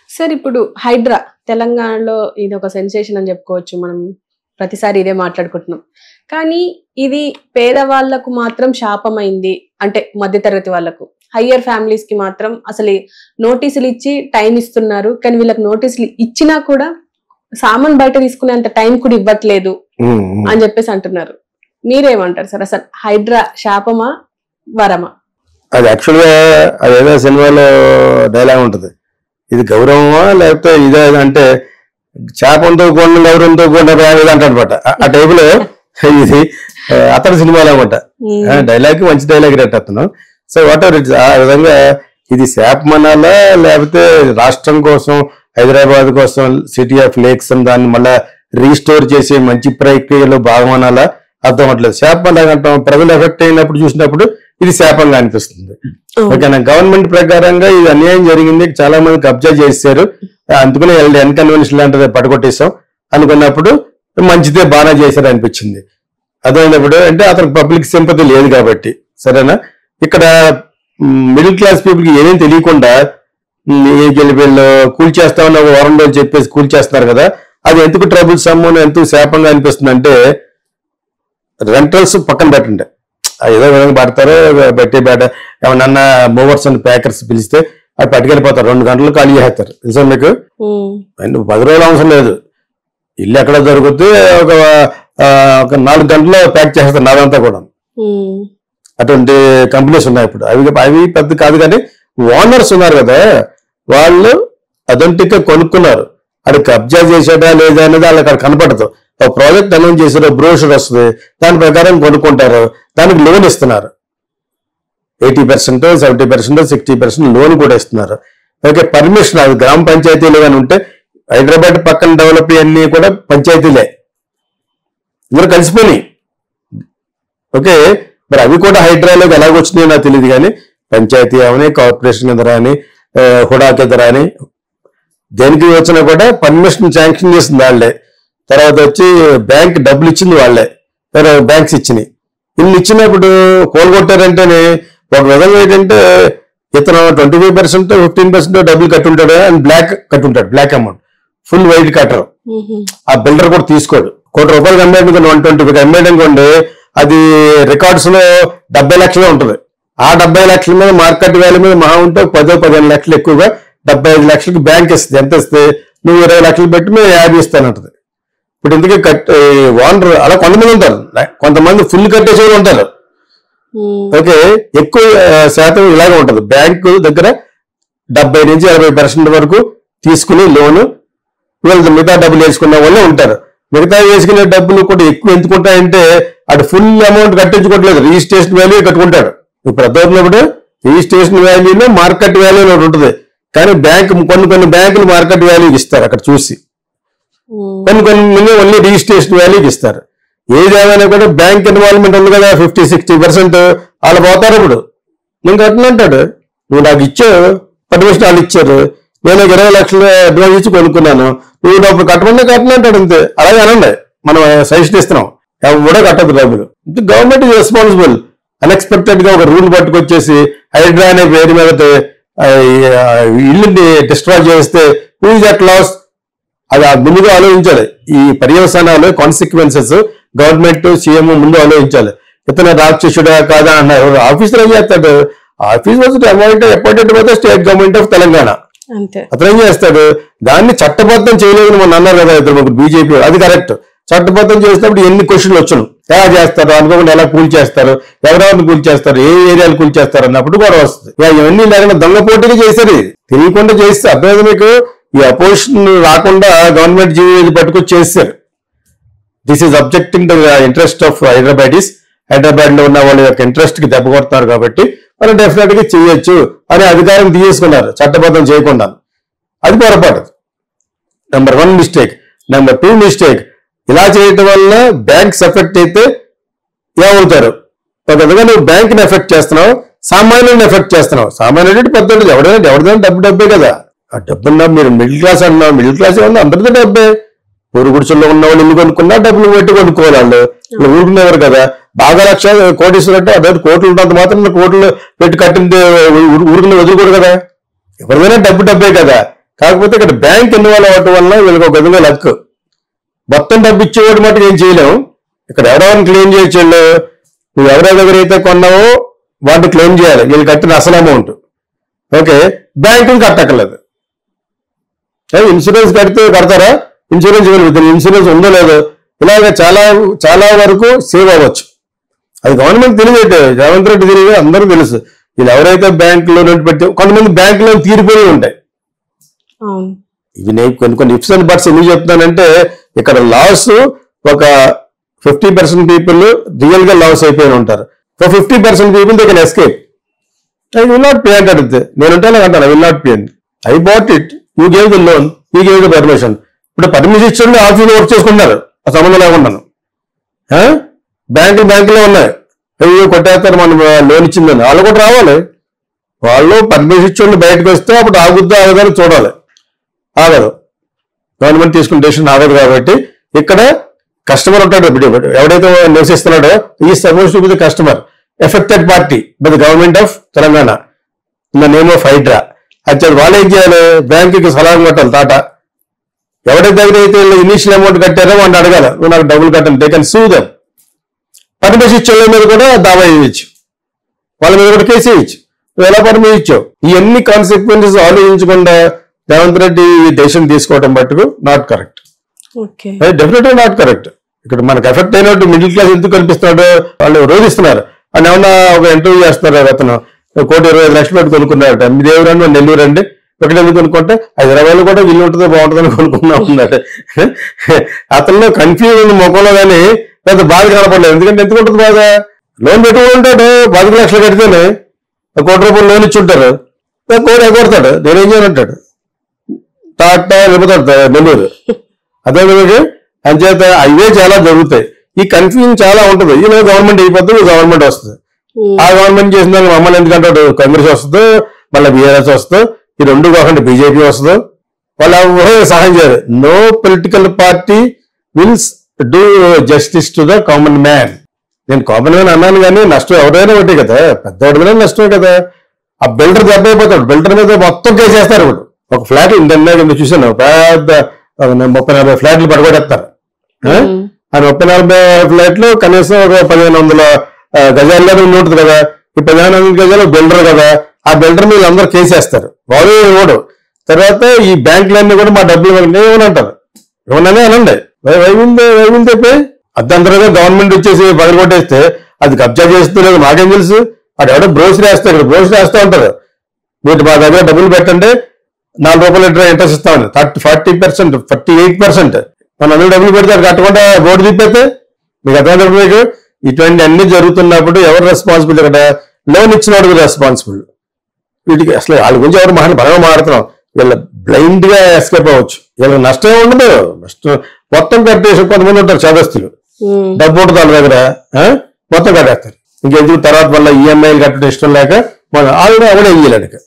Sir ఇప్పుడు హైడ్రా తెలంగాణలో ఇది ఒక సెన్సేషన్ అని చెప్పుకోవచ్చు మనం ప్రతిసారి ఇదే మాట్లాడుకుంటున్నాం కానీ ఇది పేదవాళ్లకు మాత్రం శాపమైంది అంటే మధ్యతరగతి వాళ్ళకు హయ్యర్ ఫ్యామిలీస్ కి మాత్రం అసలు ఈ నోటీసులు ఇచ్చి టైం ఇస్తున్నారు కానీ వీళ్ళకి నోటీసులు ఇచ్చినా కూడా సామాన్ బయట తీసుకునేంత టైం కూడా ఇవ్వట్లేదు ఉమ్, ఉమ్. అని చెప్పేసి అంటున్నారు మీరేమంటారు సార్ అసలు హైడ్రా శాపమా వరమా అది యాక్చువల్ గా అదేదో సినిమాలో డైలాగ్ ఉంటది ఇది గౌరవమా లేకపోతే ఇదే అంటే చేపంతో కూడిన గౌరవంతో కూడిన ఇది అంటాడనమాట ఆ టైప్ లో ఇది ఆ, అతని సినిమాలో అనమాట డైలాగ్ మంచి డైలాగ్ రేట్ అతను సో వాట్ ఎవర్ ఇట్స్ ఆ విధంగా ఇది శాపమనాలా లేకపోతే రాష్ట్రం కోసం హైదరాబాద్ కోసం సిటీ ఆఫ్ లేక్స్ అని దాన్ని మళ్ళా రీస్టోర్ చేసే మంచి ప్రక్రియలో భాగమనాలా అర్థం అవ్వట్లేదు శాపం అంటాం ప్రజలు ఎఫెక్ట్ అయినప్పుడు చూసినప్పుడు ఇది శాపంగా అనిపిస్తుంది ఓకేనా గవర్నమెంట్ ప్రకారంగా ఇది అన్యాయం జరిగింది చాలా మంది కబ్జా చేశారు అందుకనే ఎన్కన్వెన్షన్ లాంటిది పడగొట్టేశాం అనుకున్నప్పుడు మంచిదే బాగా చేశారు అనిపించింది అదైనప్పుడు అంటే అతనికి పబ్లిక్ సింపతి లేదు కాబట్టి సరేనా ఇక్కడ మిడిల్ క్లాస్ పీపుల్ కి ఏమేం తెలియకుండా ఉమ్, ఈ వీళ్ళు వీళ్ళు కూల్ చేస్తామని ఒక వారం రోజులు చెప్పేసి కూల్ చేస్తున్నారు కదా అది ఎందుకు ట్రబుల్ సమ్మును ఎంతో శాపంగా అనిపిస్తుంది అంటే రెంటల్స్ పక్కన పెట్టండి ఆ ఏదో విధంగా పడతారు బట్టి బేట ఏమన్నా మూవర్స్ అండ్ ప్యాకర్స్ పిలిస్తే అవి పట్టుకెళ్ళిపోతారు రెండు గంటలు ఖాళీ చేస్తారు తెలుసా మీకు అండ్ పది రోజులు అవసరం లేదు ఇల్లు ఎక్కడ దొరికితే ఒక ఆ, ఒక నాలుగు గంటల్లో ప్యాక్ చేస్తారు నాదంతా కూడా అటువంటి కంపెనీస్ ఉన్నాయి ఇప్పుడు అవి అవి పెద్ద కాదు కానీ ఓనర్స్ ఉన్నారు కదా వాళ్ళు అథెంటిక్ గా కొనుక్కున్నారు అది కబ్జా చేసేటా లేదా అనేది వాళ్ళకి అక్కడ కనపడదు ఒక ప్రాజెక్ట్ అనౌన్స్ చేసారు బ్రోషర్ వస్తుంది దాని ప్రకారం కొనుక్కుంటారు దానికి లోన్ ఇస్తున్నారు eighty percent seventy percent sixty percent loan కూడా ఇస్తున్నారు ఓకే పర్మిషన్ అది గ్రామ పంచాయతీలు కానీ ఉంటే హైదరాబాద్ పక్కన డెవలప్ అన్ని కూడా పంచాయతీలే ఇద్దరు కలిసిపోయినాయి ఓకే మరి అవి కూడా హైడ్రాలోకి ఎలాగ వచ్చినాయో నాకు తెలియదు కానీ పంచాయతీ అవని కార్పొరేషన్ కింద రాని ఆ, హుడా కింద రాని దేనికి వచ్చినా కూడా పర్మిషన్ శాంక్షన్ చేసింది వాళ్ళే తర్వాత వచ్చి బ్యాంక్ డబ్బులు ఇచ్చింది వాళ్ళే తర్వాత బ్యాంక్స్ ఇచ్చినాయి ఇన్ని ఇచ్చినప్పుడు కోలుకొట్టారంటేనే ఒక విధంగా ఏంటంటే ఇతను twenty five percent fifteen percent డబ్బులు కట్టుంటాడు అండ్ బ్లాక్ కట్టుంటాడు బ్లాక్ అమౌంట్ ఫుల్ వైట్ కట్టరు ఆ బిల్డర్ కూడా తీసుకోడు కోటి రూపాయలు అమ్మేది అనుకోండి వన్ ట్వంటీ ఫైవ్ అమ్మేది అనుకోండి అది రికార్డ్స్ లో డెబ్బై లక్షలే ఉంటుంది ఆ డెబ్బై లక్షల మీద మార్కెట్ వాల్యూ మీద మహా ఉంటే ఒక పదో పదిహేను లక్షలు ఎక్కువగా డెబ్బై ఐదు లక్షలకి బ్యాంక్ ఇస్తుంది ఎంత ఇస్తే నువ్వు ఇరవై లక్షలు పెట్టి మేము యాభై ఇస్తానంటది ఇప్పుడు ఇందుకే కట్ ఓనర్ అలా కొంతమంది ఉంటారు కొంతమంది ఫుల్ కట్టేసేవారు ఉంటారు ఓకే ఎక్కువ ఆ, శాతం ఇలాగే ఉంటది బ్యాంకు దగ్గర డెబ్బై నుంచి ఎనభై పర్సెంట్ వరకు తీసుకుని లోను వీళ్ళు మిగతా డబ్బులు వేసుకున్న వాళ్ళే ఉంటారు మిగతా వేసుకునే డబ్బులు కూడా ఎక్కువ ఎందుకుంటాయంటే అటు ఫుల్ అమౌంట్ కట్టించుకోవట్లేదు రిజిస్ట్రేషన్ వాల్యూ కట్టుకుంటాడు ఇప్పుడు అర్థమవుతున్నప్పుడు రిజిస్ట్రేషన్ వాల్యూలో మార్కెట్ వాల్యూ ఒకటి ఉంటుంది కానీ బ్యాంక్ కొన్ని కొన్ని బ్యాంకులు మార్కెట్ వాల్యూ ఇస్తారు అక్కడ చూసి కొన్ని కొన్ని ఓన్లీ రిజిస్ట్రేషన్ వాల్యూకి ఇస్తారు ఏది ఏమైనా కూడా బ్యాంక్ ఇన్వాల్వ్మెంట్ ఉంది కదా ఫిఫ్టీ సిక్స్టీ పర్సెంట్ వాళ్ళు పోతారు ఇప్పుడు నేను కట్టనంటాడు నువ్వు నాకు ఇచ్చావు పర్మిషన్ వాళ్ళు ఇచ్చారు నేను ఒక ఇరవై లక్షలు అడ్వాన్స్ ఇచ్చి కొనుక్కున్నాను నువ్వు డబ్బులు కట్టమన్నా కట్టనంటాడు అంతే అలాగే అనండి మనం సజెషన్ ఇస్తున్నాం ఎవరు కూడా కట్టదు డబ్బులు గవర్నమెంట్ ఇస్ రెస్పాన్సిబుల్ అన్ఎక్స్పెక్టెడ్ గా ఒక రూల్ పట్టుకొచ్చేసి హైడ్రా అనే పేరు మీద ఆ, ఈ ఇల్లుని డిస్ట్రాయ్ చేస్తే హూ ఇస్ దట్ లాస్ అది ఆ ముందుగా ఆలోచించాలి ఈ పర్యవసానాలు కాన్సిక్వెన్సెస్ గవర్నమెంట్ సీఎం ముందు ఆలోచించాలి ఇతను రాక్షసుడా కాదా అన్నారు ఆఫీసర్ ఏం చేస్తాడు ఆఫీస్ వచ్చి amount appointed by state government of Telangana అంతే అతను ఏం చేస్తాడు దాన్ని చట్టబద్ధం చేయలేదని మనం అన్నారు కదా ఇద్దరు ముగ్గురు బీజేపీ అది కరెక్ట్ చట్టబద్ధం చేసినప్పుడు ఎన్ని క్వశ్చన్లు వచ్చును ఎలా చేస్తారు అనుకోకుండా ఎలా కూల్ చేస్తారు ఎవరెవరిని కూల్ చేస్తారు ఏ ఏరియాలు కూల్ చేస్తారు అన్నప్పుడు కూడా వస్తుంది ఇక ఇవన్నీ లేకుండా దొంగ పోటీగా చేశారు ఇది. తెలియకుండా చేస్తే అర్థమైంది మీకు ఈ అపోజిషన్ రాకుండా గవర్నమెంట్ జీవీలు పట్టుకొచ్చి చేశారు this is objecting the interest of Hyderabadis Hyderabad లో ఉన్న వాళ్ళ యొక్క ఇంట్రెస్ట్ కి దెబ్బ కొడతారు కాబట్టి మనం డెఫినెట్ గా చేయొచ్చు అనే అధికారం తీసుకున్నారు చట్టబద్ధం చేయకుండా అది పొరపాటు number one mistake number two mistake ఇలా చేయటం వల్ల బ్యాంక్స్ ఎఫెక్ట్ అయితే ఏమవుతారు ఒక విధంగా నువ్వు బ్యాంక్ ని ఎఫెక్ట్ చేస్తున్నావు సామాన్యుని ఎఫెక్ట్ చేస్తున్నావు సామాన్యుడు పెద్ద ఎవడైనా ఎవరిదైనా డబ్బు డబ్బే కదా ఆ డబ్బున్నా మీరు మిడిల్ క్లాస్ అన్నావు మిడిల్ క్లాస్ ఏమన్నా అందరితో డబ్బే ఊరు గుడిసెల్లో ఉన్న వాళ్ళు ఇల్లు కొనుక్కున్నా డబ్బులు పెట్టి కొనుక్కోవాలి వాళ్ళు వీళ్ళు ఊరుకునేవారు కదా బాగా లక్ష కోటీశ్వరు అంటే అదే కోట్లు ఉన్నంత మాత్రం కోట్లు పెట్టి కట్టింది ఊరుకుని వదులుకోరు కదా ఎవరిదైనా డబ్బు డబ్బే కదా కాకపోతే ఇక్కడ బ్యాంక్ ఇన్వాల్వ్ అవ్వటం వల్ల వీళ్ళకి ఒక విధంగా లక్ మొత్తం డబ్బు ఇచ్చేవాడు మటుకు ఏం చేయలేము ఇక్కడ ఎవరెవరిని క్లెయిమ్ చేయొచ్చు వీళ్ళు నువ్వు ఎవరి దగ్గర అయితే కొన్నావో వాటిని క్లెయిమ్ చేయాలి వీళ్ళు కట్టిన అసలు అమౌంట్ ఓకే బ్యాంకుని కట్టక్కర్లేదు ఏ, ఇన్సూరెన్స్ కడితే కడతారా ఇన్సూరెన్స్ వెలుగుతుంది ఇన్సూరెన్స్ ఉందో లేదో ఇలాగ చాలా చాలా వరకు సేవ్ అవ్వచ్చు అది గవర్నమెంట్ తెలియదు రేవంత్ రెడ్డి తెలియదు అందరూ తెలుసు వీళ్ళు ఎవరైతే బ్యాంక్ లోన్ పెట్టి కొంతమంది బ్యాంక్ లోన్ తీరిపోయి ఉంటాయి అవును ఇవి నేను కొన్ని కొన్ని ఇఫ్స్ అండ్ బట్స్ ఎందుకు చెప్తున్నానంటే ఇక్కడ లాస్ ఒక ఫిఫ్టీ పర్సెంట్ పీపుల్ రియల్ గా లాస్ అయిపోయి ఉంటారు so fifty percent people they can escape I will not pay అంటే అడిగితే నేను ఉంటాను అంటాను I will not pay I bought it you gave the loan you gave the permission ఇప్పుడు permission ఇచ్చి ఆఫీస్ వర్క్ చేసుకుంటున్నారు ఆ సంబంధం లేకుండాను బ్యాంకులు బ్యాంకులో ఉన్నాయి అయ్యో కొట్టేస్తారు మనం లోన్ ఇచ్చిందని వాళ్ళు కూడా రావాలి వాళ్ళు పర్మిషన్ ఇచ్చి బయటకు వస్తే అప్పుడు ఆగుద్దా ఆగదని చూడాలి ఆగదు గవర్నమెంట్ తీసుకున్న డెసిషన్ ఆగదు కాబట్టి ఇక్కడ కస్టమర్ ఉంటాడు ఇప్పుడు ఎవడైతే నివసిస్తున్నాడో ఈ suppose to be the customer affected party by the government of Telangana in the name of HYDRAA అది వాళ్ళు ఏం చేయాలి బ్యాంకుకి సలహా కొట్టాలి తాట ఎవరి దగ్గర అయితే ఇనిషియల్ అమౌంట్ కట్టారో వాడిని అడగాలి నువ్వు నాకు డబ్బులు కట్టండి they can sue them permission ఇచ్చే వాళ్ళ మీద కూడా దావా వేయచ్చు వాళ్ళ మీద కూడా కేసు వేయచ్చు నువ్వు ఎలా పర్మిషన్ ఇచ్చావు ఇవన్నీ కాన్సిక్వెన్సెస్ ఆలోచించకుండా రేవంత్ రెడ్డి ఈ డెసిషన్ తీసుకోవడం మట్టుకు నాట్ కరెక్ట్ ఓకే డెఫినెట్గా నాట్ కరెక్ట్ ఇక్కడ మనకు ఎఫెక్ట్ అయినట్టు మిడిల్ క్లాస్ ఎందుకు కనిపిస్తున్నాడు వాళ్ళు రోధిస్తున్నారు అని ఏమన్నా ఒక ఇంటర్వ్యూ చేస్తున్నారు అతను కోటి ఇరవై ఐదు లక్షలు పెట్టి కొనుక్కున్నారట మీది ఎవరండి నెల్లూరు అండి ఒకటి ఎందుకు కొనుక్కుంటే హైదరాబాద్ కూడా ఇల్లు ఉంటుందో బాగుంటుందని కొనుక్కున్నా ఉన్నాడు అతనిలో కన్ఫ్యూజన్ ముఖంలో కానీ పెద్ద బాధ కనపడలేదు ఎందుకంటే ఎందుకు ఉంటుంది బాధ లోన్ పెట్టుకుని ఉంటాడు పది లక్షలు కడితేనే ఒక కోటి రూపాయలు లోన్ ఇచ్చి ఉంటారు ఒక కోటి ఎగొడతాడు నేనేం చేయనంటాడు టాటా వెళ్ళిపోతాడు నెల్లూరు అదే విధంగా అంచేత అవే చాలా జరుగుతాయి ఈ కన్ఫ్యూజన్ చాలా ఉంటుంది ఈలో గవర్నమెంట్ అయిపోతుంది గవర్నమెంట్ వస్తుంది ఆ గవర్నమెంట్ చేసిన దానికి మమ్మల్ని ఎందుకంటాడు కాంగ్రెస్ వస్తుంది మళ్ళీ బీఆర్ఎస్ వస్తుంది ఈ రెండు కాకుండా బీజేపీ వస్తుంది వాళ్ళు ఎవరూ సహాయం చేయరు no political party wills do justice to the common man నేను కామన్ మ్యాన్ అన్నాను కానీ నష్టం ఎవరైనా ఒకటే కదా పెద్దవాడి మీద నష్టమే కదా ఆ బిల్డర్ దెబ్బ అయిపోతాడు బిల్డర్ మీద మొత్తం కేసేస్తారు ఇప్పుడు ఒక ఫ్లాట్ ఇందన్నా కింద చూసాను పెద్ద ఒక ముప్పై నలభై ఫ్లాట్లు పడగొడేస్తారు ఆ? ఆ ముప్పై నలభై ఫ్లాట్లు కనీసం ఒక పదిహేను వందల ఆ, గజాల్లో ఉండి ఉంటుంది కదా ఈ పదిహేను వందల గజాలు బిల్డర్ కదా ఆ బిల్డర్ మీద అందరూ కేసేస్తారు వాడు ఇవ్వడు తర్వాత ఈ బ్యాంకులన్నీ కూడా మా డబ్బులు ఇవ్వండి ఇవ్వనంటారు ఇవ్వననే అనండి వైవింది వైవింది చెప్పి అర్ధంతరంగా గవర్నమెంట్ వచ్చేసి పగలు కొట్టేస్తే అది కబ్జా చేస్తూ లేదు మాకేం తెలుసు వాడు ఎవడో బ్రోసరీ వేస్తాడు ఇక్కడ బ్రోసరీ వేస్తూ ఉంటారు మీరు మా దగ్గర డబ్బులు పెట్టండి నాలుగు రూపాయలు లీటర్ ఇంట్రెస్ట్ ఇస్తామని thirty forty percent forty eight percent మన అందరూ డబ్బులు పెడితే అది కట్టకుండా బోర్డు తిప్పేస్తే మీకు అర్థమైంది మీకు ఇటువంటి అన్ని జరుగుతున్నప్పుడు ఎవరు రెస్పాన్సిబుల్ ఇక్కడ లోన్ ఇచ్చిన వాడికి రెస్పాన్సిబుల్ వీటికి అసలు వాళ్ళ గురించి ఎవరు మాట బలంగా మాట్లాడుతున్నాం వీళ్ళ బ్లైండ్ గా ఎస్కేప్ అవ్వచ్చు వీళ్ళకి నష్టం ఏం ఉండదు నష్టం మొత్తం కట్టేసి కొంతమంది ఉంటారు చదస్తులు డబ్బు ఉంటుంది వాళ్ళ దగ్గర ఆ? మొత్తం కట్టేస్తారు ఇంకెందుకు తర్వాత వల్ల ఈఎంఐలు కట్టడం ఇష్టం లేక మన ఆవిడ ఆవిడ ఇయ్యలేడు ఇక.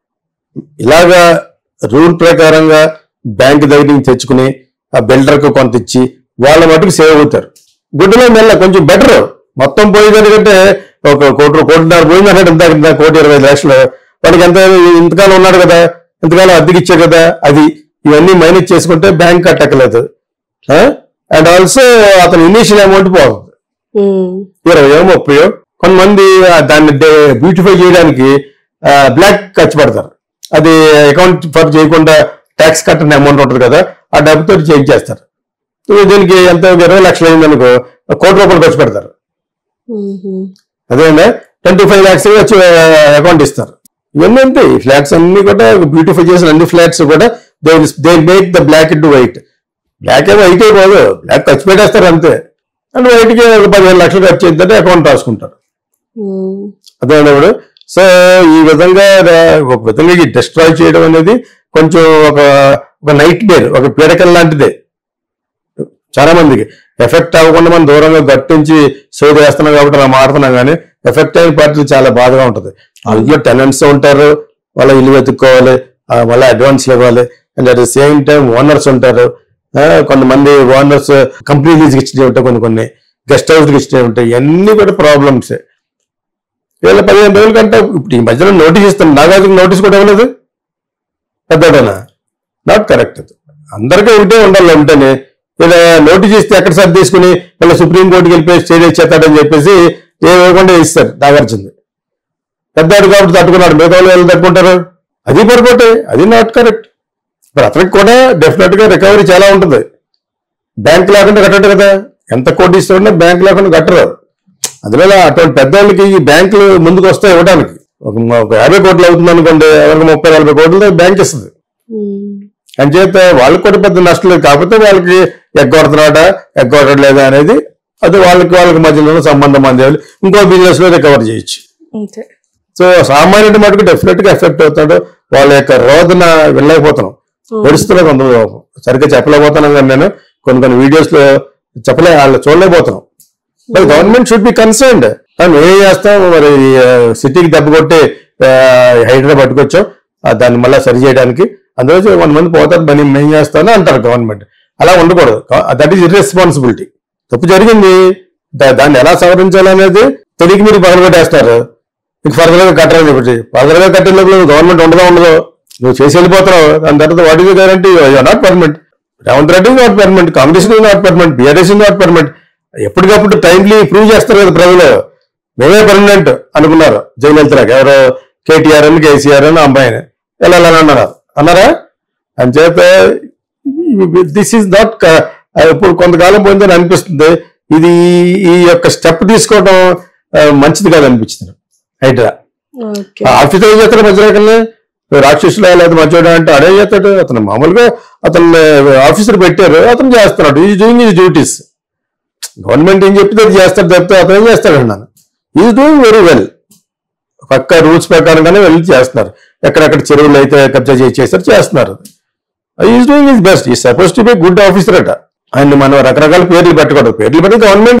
ఇలాగా రూల్ ప్రకారంగా బ్యాంక్ దగ్గర నుంచి తెచ్చుకుని ఆ బిల్డర్ కు కొంత ఇచ్చి వాళ్ళ మటుకు సేవ్ అవుతారు గుడ్డలో మెల్ల కొంచెం బెటర్ మొత్తం పోయేదానికంటే ఒక కోటి కోటిన్నర పోయింది అంటే ఇందాక ఇందాక కోటి ఇరవై ఐదు లక్షలు వాడికి ఎంత ఇంతకాలం ఉన్నాడు కదా ఇంతకాలం అద్దెకి ఇచ్చే కదా అది ఇవన్నీ మైనస్ చేసుకుంటే బ్యాంక్ కట్టక్కలేదు అండ్ ఆల్సో అతను ఇనీషియల్ అమౌంట్ పోతుంది ఇరవై ముప్పై కొంతమంది ఆ దాన్ని బ్యూటిఫై చేయడానికి బ్లాక్ ఖర్చు పెడతారు అది అకౌంట్ ఫర్ చేయకుండా ట్యాక్స్ కట్టిన అమౌంట్ ఉంటుంది కదా ఆ డబ్బుతో చేంజ్ చేస్తారు ఇది దీనికి ఎంత ఒక ఇరవై లక్షలు అయింది అనుకో కోటి రూపాయలు ఖర్చు పెడతారు అదేనా ట్వంటీ ఫైవ్ ల్యాక్స్ వచ్చి అకౌంట్ ఇస్తారు ఇవన్నీ అంతే ఈ ఫ్లాట్స్ అన్ని కూడా బ్యూటిఫై చేసిన అన్ని ఫ్లాట్స్ కూడా they they make the black into white black ఏమో వైట్ అయిపోదు బ్లాక్ ఖర్చు పెట్టేస్తారు అంతే అండ్ వైట్కి ఒక పదిహేను లక్షలు ఖర్చు అయిందంటే అకౌంట్ రాసుకుంటారు అర్థమైనప్పుడు సో ఈ విధంగా రా- ఒక విధంగా ఈ డిస్ట్రాయ్ చేయడం అనేది కొంచెం ఒక ఒక నైట్ మేర్ ఒక పీడకల్ లాంటిదే చాలా మందికి ఎఫెక్ట్ అవ్వకుండా మనం దూరంగా గట్టించి సేవ్ చేస్తున్నాం కాబట్టి అలా మాడుతున్నాం కానీ ఎఫెక్ట్ అయిన పార్టీలు చాలా బాధగా ఉంటుంది అందులో టెనెంట్స్ ఉంటారు వాళ్ళ ఇల్లు వెతుక్కోవాలి ఆ, మళ్ళీ అడ్వాన్స్ ఇవ్వాలి and at the same time owners ఉంటారు ఆ, కొంతమంది ఓనర్స్ కంపెనీ లీజ్కి ఇచ్చినవి ఉంటాయి కొన్ని కొన్ని గెస్ట్ హౌస్కి ఇచ్చినవి ఉంటాయి ఇవన్నీ కూడా ప్రాబ్లమ్స్ వీళ్ళ పదిహేను రోజుల కంటే ఇప్పుడు ఈ మధ్యలో నోటీస్ ఇస్తాను నాగార్జున నోటీస్ కూడా ఇవ్వలేదు పెద్దోడనా కరెక్ట్ అందరికీ ఒకటే ఉండాలి ఉంటేనే ఇలా నోటీస్ ఇస్తే ఎక్కడ సార్ తీసుకుని మళ్ళీ సుప్రీంకోర్టుకి వెళ్ళిపోయి స్టే చేస్తాడని చెప్పేసి ఏ ఇవ్వకుండా ఇస్తారు నాగార్జున పెద్దాడు కాబట్టి తట్టుకున్నాడు మిగతా వాళ్ళు ఎలా తట్టుకుంటారు అది పొరపాటే అది నాట్ కరెక్ట్ ఇప్పుడు అతనికి కూడా డెఫినెట్ గా రికవరీ చాలా ఉంటుంది బ్యాంక్ లేకుండా కట్టడు కదా ఎంత కోటి ఇస్తున్నా బ్యాంక్ లేకుండా కట్టరు అందువల్ల అటువంటి పెద్దవాళ్ళకి ఈ బ్యాంకులు ముందుకు వస్తాయి ఇవ్వడానికి ఒక మ- ఒక యాభై కోట్లు అవుతుంది అనుకోండి ఎవరికి ముప్పై నలభై కోట్లు బ్యాంక్ ఇస్తుంది ఉమ్. అంచేత వాళ్ళకి కూడా పెద్ద నష్టం లేదు కాకపోతే వాళ్ళకి ఎగ్గొడుతున్నాడా ఎగ్గొట్టలేదా అనేది అది వాళ్ళకి వాళ్ళకి మధ్యలో ఉన్న సంబంధం అందేయాలి ఇంకో బిజినెస్ లో రికవర్ చేయొచ్చు అంతే సో సామాన్యుడి మటుకు డెఫినెట్ గా ఎఫెక్ట్ అవుతాడు వాళ్ళ యొక్క రోదన వెళ్ళలేకపోతున్నాం ఏడుస్తున్నా కొంత సరిగ్గా చెప్పలేకపోతున్నాం కానీ నేను కొన్ని కొన్ని వీడియోస్ లో చెప్పలే వాళ్ళు చూడలేకపోతున్నాం మరి గవర్నమెంట్ షుడ్ బి కన్సర్న్డ్ మనం ఏం చేస్తాం మరి సిటీకి దెబ్బ కొట్టి హైడ్రా పట్టుకొచ్చాం ఆ, దాన్ని మళ్ళీ సరి చేయడానికి అందులో వన్ మంది పోతారు మరి మేము చేస్తాను అంటారు గవర్నమెంట్ అలా ఉండకూడదు దట్ ఈస్ ఇర్రెస్పాన్సిబిలిటీ తప్పు జరిగింది దా- దాన్ని ఎలా సవరించాలనేది తెలియక మీరు పగలగొట్టేస్తారు మీకు ఫర్దర్ గా కట్టరని చెప్పి ఫర్దర్ గా కట్టే లోపల గవర్నమెంట్ ఉండదో ఉండదో నువ్వు చేసి వెళ్ళిపోతున్నావు దాని తర్వాత what is guarantee not permanent Revanth Reddy not permanent competition is not permanent BRS not permanent ఎప్పటికప్పుడు టైమ్లీ ప్రూవ్ చేస్తారు కదా ప్రజలు మేమే పర్మనెంట్ అనుకున్నారు జయలలితరాకి ఎవరో కేటీఆర్ అని కేసీఆర్ అని అమ్మాయిని వెళ్ళాలని అన్నారు అన్నారా అంచేత దిస్ ఈజ్ నాట్ ఇప్పుడు కొంతకాలం పోయిందని అనిపిస్తుంది ఇది ఈ యొక్క స్టెప్ తీసుకోవడం ఆ, మంచిది కాదు అనిపించింది హైడ్రా ఓకే ఆఫీసర్ ఏం చేస్తాడు మధ్యరకంగా రాక్షసులు లేదా మధ్యలో అంటే అడే చేస్తాడు అతను మామూలుగా అతను ఆఫీసర్ పెట్టారు అతను చేస్తున్నాడు is doing is duties government ఏం చెప్తే అది చేస్తాడు తప్పితే అతను ఏం చేస్తాడు అన్నాను ఈజ్ డూయింగ్ వెరీ వెల్ పక్క రూల్స్ ప్రకారంగానే వెళ్ళి చేస్తున్నారు ఎక్కడెక్కడ చెరువులు అయితే కబ్జా చేసి చేస్తారు చేస్తున్నారు ఈజ్ డూయింగ్ ఈజ్ బెస్ట్ ఈ suppose to be good officer అట ఆయన మనం రకరకాల పేర్లు పెట్టకూడదు పేర్లు పెట్టి గవర్నమెంట్